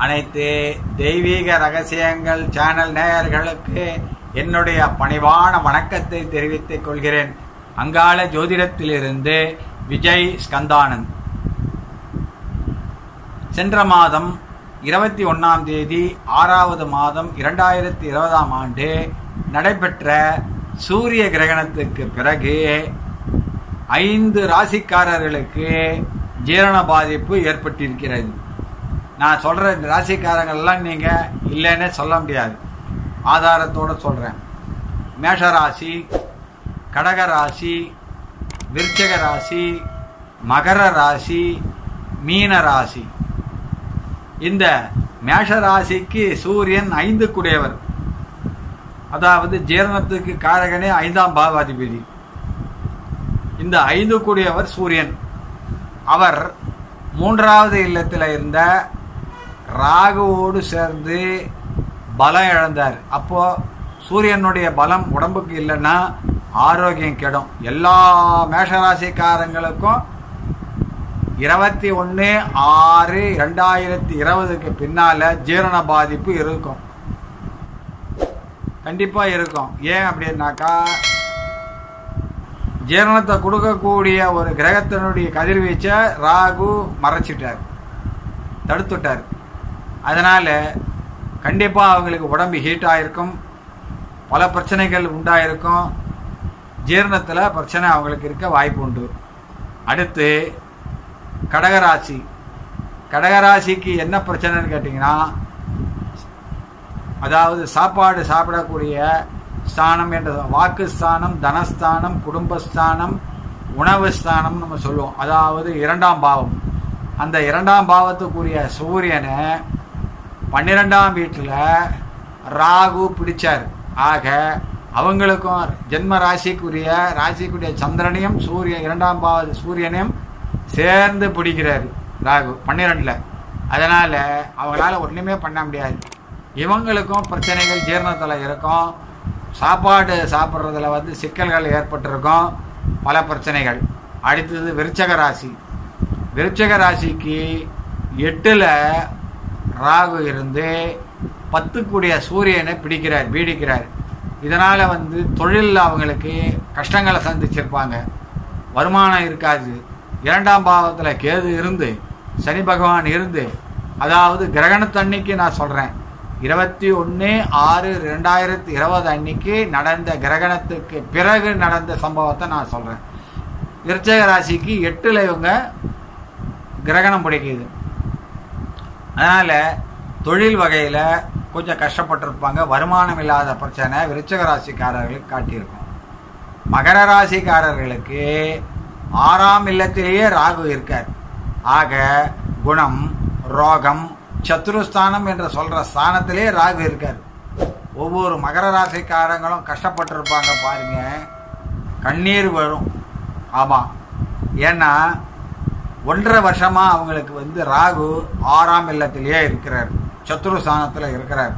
அனைத்து தெய்வீக ரகசியங்கள் சேனல் நேயர்களுக்கு என்னுடைய பணிவான வணக்கத்தை தெரிவித்துக் கொள்கிறேன் அங்காள ஜோதிடத்திலிருந்து விஜய் ஸ்கந்தானந்த் சென்ற மாதம் இருபத்தி ஒன்றாம் தேதி ஆறாவது மாதம் இரண்டாயிரத்தி இருபதாம் ஆண்டு நடைபெற்ற சூரிய கிரகணத்துக்கு பிறகு ஐந்து ராசிக்காரர்களுக்கு ஜீரண பாதிப்பு ஏற்பட்டிருக்கிறது நான் சொல்கிற இந்த ராசிக்காரங்கள்லாம் நீங்கள் இல்லைன்னே சொல்ல முடியாது ஆதாரத்தோடு சொல்கிறேன் மேஷராசி கடக ராசி விருச்சக ராசி மகர ராசி மீன ராசி இந்த மேஷ ராசிக்கு சூரியன் ஐந்து குடையவர் அதாவது ஜீரணத்துக்கு காரகனே ஐந்தாம் பாவாதிபதி இந்த ஐந்து கூடியவர் சூரியன் அவர் மூன்றாவது இல்லத்தில் இருந்த ராகுவோடு சேர்ந்து பலம் இழந்தார் அப்போ சூரியனுடைய பலம் உடம்புக்கு இல்லைன்னா ஆரோக்கியம் கெடும் எல்லா மேஷராசிக்காரங்களுக்கும் இருபத்தி ஒன்று ஆறு ரெண்டாயிரத்தி இருபதுக்கு பின்னால் ஜீரண பாதிப்பு இருக்கும் கண்டிப்பாக இருக்கும் ஏன் அப்படின்னாக்கா ஜீரணத்தை கொடுக்கக்கூடிய ஒரு கிரகத்தினுடைய கதிர்வீச்சை ராகு மறைச்சிட்டார் தடுத்துட்டார் அதனால் கண்டிப்பாக அவங்களுக்கு உடம்பு ஹீட் ஆகிருக்கும் பல பிரச்சனைகள் உண்டாயிருக்கும் ஜீரணத்தில் பிரச்சனை அவங்களுக்கு இருக்க வாய்ப்பு உண்டு அடுத்து கடகராசி கடகராசிக்கு என்ன பிரச்சனைன்னு கேட்டிங்கன்னா அதாவது சாப்பாடு சாப்பிடக்கூடிய ஸ்தானம் என்ற வாக்கு ஸ்தானம் தனஸ்தானம் குடும்பஸ்தானம் உணவு ஸ்தானம் நம்ம சொல்லுவோம் அதாவது இரண்டாம் பாவம் அந்த இரண்டாம் பாவத்துக்குரிய சூரியனை பன்னிரெண்டாம் வீட்டில் ராகு பிடிச்சார் ஆக அவங்களுக்கும் ஜென்ம ராசிக்குரிய ராசிக்குரிய சந்திரனையும் சூரிய இரண்டாம் பாவ சூரியனையும் சேர்ந்து பிடிக்கிறார் ராகு பன்னிரெண்டில் அதனால் அவங்களால ஒன்றுமே பண்ண முடியாது இவங்களுக்கும் பிரச்சனைகள் ஜீரணத்தில் இருக்கும் சாப்பாடு சாப்பிட்றதுல வந்து சிக்கல்கள் ஏற்பட்டிருக்கும் பல பிரச்சனைகள் அடுத்தது விருச்சக ராசி விருச்சக ராசிக்கு எட்டில் ராகு இருந்து பத்துக்குடைய சூரியனை பிடிக்கிறார் பீடிக்கிறார் இதனால் வந்து தொழிலில் அவங்களுக்கு கஷ்டங்களை சந்திச்சிருப்பாங்க வருமானம் இருக்காது இரண்டாம் பாவத்தில் கேது இருந்து சனி பகவான் இருந்து அதாவது கிரகணத்தன்னைக்கு நான் சொல்கிறேன் இருபத்தி ஒன்று ஆறு ரெண்டாயிரத்தி இருபது அன்னைக்கு நடந்த கிரகணத்துக்கு பிறகு நடந்த சம்பவத்தை நான் சொல்கிறேன் விருச்சக ராசிக்கு எட்டில் இவங்க கிரகணம் பிடிக்குது அதனால் தொழில் வகையில் கொஞ்சம் கஷ்டப்பட்டிருப்பாங்க வருமானம் இல்லாத பிரச்சனை விருச்சக ராசிக்காரர்களுக்கு காட்டியிருக்கும் மகர ராசிக்காரர்களுக்கு ஆறாம் இல்லத்திலேயே ராகு இருக்கார் ஆக குணம் ரோகம் சத்ருஸ்தானம் என்று சொல்கிற ஸ்தானத்திலே ராகு இருக்கார் ஒவ்வொரு மகர ராசிக்காரங்களும் கஷ்டப்பட்டிருப்பாங்க பாருங்க கண்ணீர் வரும் ஆமாம் ஏன்னா ஒன்றரை வருஷமாக அவங்களுக்கு வந்து ராகு ஆறாம் இல்லத்திலேயே இருக்கிறார் சத்ருஸ்தானத்தில் இருக்கிறார்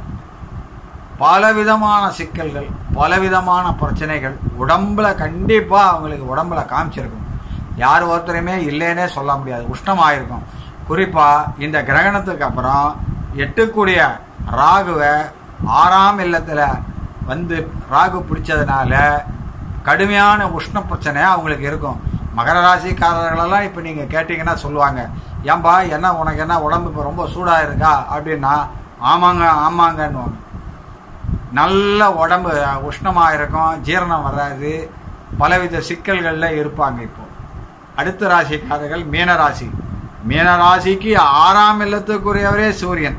பலவிதமான சிக்கல்கள் பலவிதமான பிரச்சனைகள் உடம்புல கண்டிப்பாக அவங்களுக்கு உடம்புல காமிச்சிருக்கும் யார் ஒருத்தரையுமே இல்லைன்னே சொல்ல முடியாது உஷ்ணமாயிருக்கும் குறிப்பாக இந்த கிரகணத்துக்கு அப்புறம் எட்டுக்கூடிய ராகுவை ஆறாம் இல்லத்தில் வந்து ராகு பிடிச்சதுனால கடுமையான உஷ்ண பிரச்சனை அவங்களுக்கு இருக்கும் மகர ராசிக்காரர்களெல்லாம் இப்போ நீங்கள் கேட்டிங்கன்னா சொல்லுவாங்க ஏன்பா என்ன உனக்கு என்ன உடம்பு இப்போ ரொம்ப சூடாக இருக்கா அப்படின்னா ஆமாங்க ஆமாங்கன்னுவாங்க நல்ல உடம்பு உஷ்ணமாக இருக்கும் ஜீரணம் வராது பலவித சிக்கல்களில் இருப்பாங்க இப்போ அடுத்த ராசிக்காரர்கள் மீனராசி மீனராசிக்கு ஆறாம் இல்லத்துக்குரியவரே சூரியன்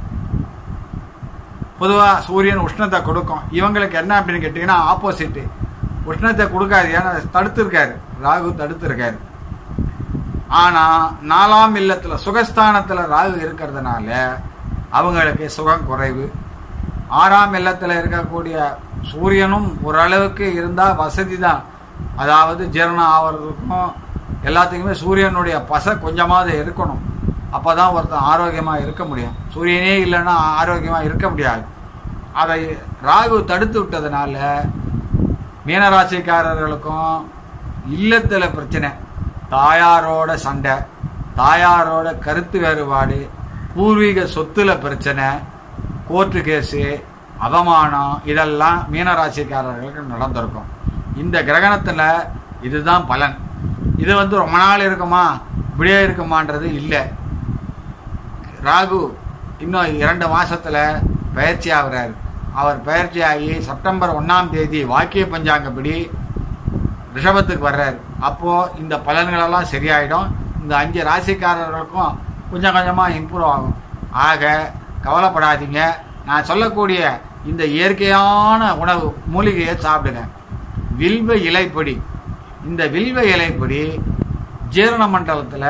பொதுவாக சூரியன் உஷ்ணத்தை கொடுக்கும் இவங்களுக்கு என்ன அப்படின்னு கேட்டிங்கன்னா ஆப்போசிட்டு உஷ்ணத்தை கொடுக்காது ஏன்னா தடுத்துருக்காரு ராகு தடுத்துருக்காரு ஆனால் நாலாம் இல்லத்தில் சுகஸ்தானத்தில் ராகு இருக்கிறதுனால அவங்களுக்கு சுகம் குறைவு ஆறாம் இல்லத்தில் இருக்கக்கூடிய சூரியனும் ஓரளவுக்கு இருந்தால் வசதி தான் அதாவது ஜீரணம் ஆகிறதுக்கும் எல்லாத்துக்குமே சூரியனுடைய பசை கொஞ்சமாவது இருக்கணும் அப்போ தான் ஒருத்தன் ஆரோக்கியமாக இருக்க முடியும் சூரியனே இல்லைன்னா ஆரோக்கியமாக இருக்க முடியாது அதை ராகு தடுத்து விட்டதுனால மீனராசிக்காரர்களுக்கும் இல்லத்தில் பிரச்சனை தாயாரோட சண்டை தாயாரோட கருத்து வேறுபாடு பூர்வீக சொத்துல பிரச்சனை கோர்ட்டு கேஸு அவமானம் இதெல்லாம் மீனராசிக்காரர்களுக்கு நடந்திருக்கும் இந்த கிரகணத்தில் இதுதான் பலன் இது வந்து ரொம்ப நாள் இருக்குமா இப்படியே இருக்குமான்றது இல்லை ராகு இன்னும் இரண்டு மாசத்துல பயிற்சி ஆகுறாரு அவர் பயிற்சி ஆகி செப்டம்பர் ஒன்றாம் தேதி வாக்கிய பஞ்சாங்கப்படி ரிஷபத்துக்கு வர்றாரு அப்போ இந்த பலன்களெல்லாம் சரியாயிடும் இந்த அஞ்சு ராசிக்காரர்களுக்கும் கொஞ்சம் கொஞ்சமாக இம்ப்ரூவ் ஆகும் ஆக கவலைப்படாதீங்க நான் சொல்லக்கூடிய இந்த இயற்கையான உணவு மூலிகையை சாப்பிடுங்க வில்வ இலைப்பொடி இந்த வில்வ இலைப்பொடி ஜீரண மண்டலத்தில்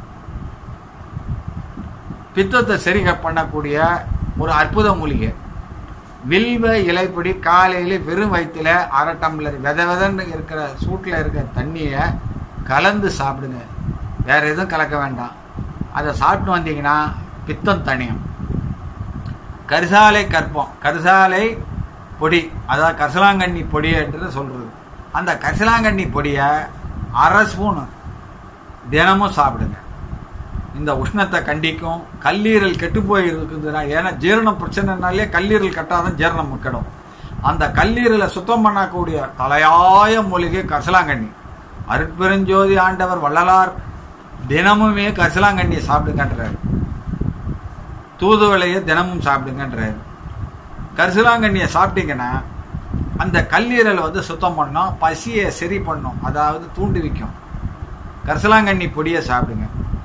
பித்தத்தை சரி பண்ணக்கூடிய ஒரு அற்புத மூலிகை வில்வ இலைப்பொடி காலையில் வெறும் வயிற்றுல அரை டம்ளர் வித விதன்னு இருக்கிற சூட்டில் இருக்கிற தண்ணியை கலந்து சாப்பிடுங்க வேற எதுவும் கலக்க வேண்டாம் அதை சாப்பிட்டு வந்தீங்கன்னா பித்தம் தணியும் கரிசாலை கற்பம் கரிசாலை பொடி அதாவது கரிசலாங்கண்ணி பொடி என்று சொல்றது அந்த கரிசலாங்கண்ணி பொடியை அரை ஸ்பூனு தினமும் சாப்பிடுங்க இந்த உஷ்ணத்தை கண்டிக்கும் கல்லீரல் கெட்டு போய் இருக்குதுன்னா ஏன்னா ஜீரண பிரச்சனைனாலே கல்லீரல் கட்டாதான் ஜீரணம் கெடும் அந்த கல்லீரலை சுத்தம் பண்ணக்கூடிய தலையாய மூலிகை கரிசலாங்கண்ணி அருட்பெருஞ்சோதி ஆண்டவர் வள்ளலார் தினமுமே கரிசலாங்கண்ணியை சாப்பிடுங்கன்றாரு தூதுவளையை தினமும் சாப்பிடுங்கன்றாரு கரிசலாங்கண்ணியை சாப்பிட்டீங்கன்னா அந்த கல்லீரலை வந்து சுத்தம் பண்ணும் பசியை சரி பண்ணும் அதாவது தூண்டுவிக்கும் கரிசலாங்கண்ணி பொடியை சாப்பிடுங்க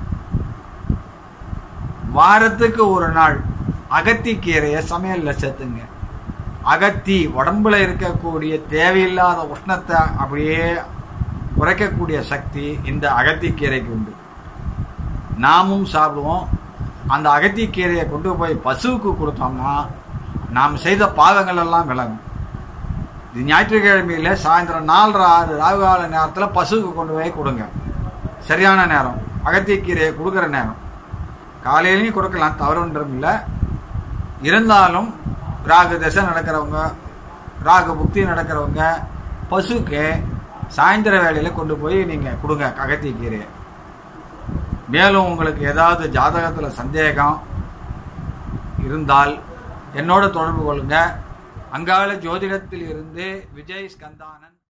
வாரத்துக்கு ஒரு நாள் அகத்தி கீரையை சமையல்ல சேர்த்துங்க அகத்தி உடம்புல இருக்கக்கூடிய தேவையில்லாத உஷ்ணத்தை அப்படியே குறைக்கக்கூடிய சக்தி இந்த அகத்தி கீரைக்கு உண்டு நாமும் சாப்பிடுவோம் அந்த அகத்தி கீரையை கொண்டு போய் பசுவுக்கு கொடுத்தோம்னா நாம் செய்த பாவங்கள் எல்லாம் விலகும் இது ஞாயிற்றுக்கிழமையில சாயந்தரம் நாலரை ஆறு ராகுகால நேரத்தில் பசுவுக்கு கொண்டு போய் கொடுங்க சரியான நேரம் அகத்திய கீரையை கொடுக்குற நேரம் காலையிலையும் கொடுக்கலாம் தவறுன்றும் இல்லை இருந்தாலும் ராகு தசை நடக்கிறவங்க ராகு புக்தி நடக்கிறவங்க பசுக்கு சாயந்தர வேலையில கொண்டு போய் நீங்கள் கொடுங்க அகத்திய கீரையை மேலும் உங்களுக்கு ஏதாவது ஜாதகத்தில் சந்தேகம் இருந்தால் என்னோட தொடர்பு கொள்ளுங்க அங்காள ஜோதிடத்தில் இருந்து விஜய் ஸ்கந்தானன்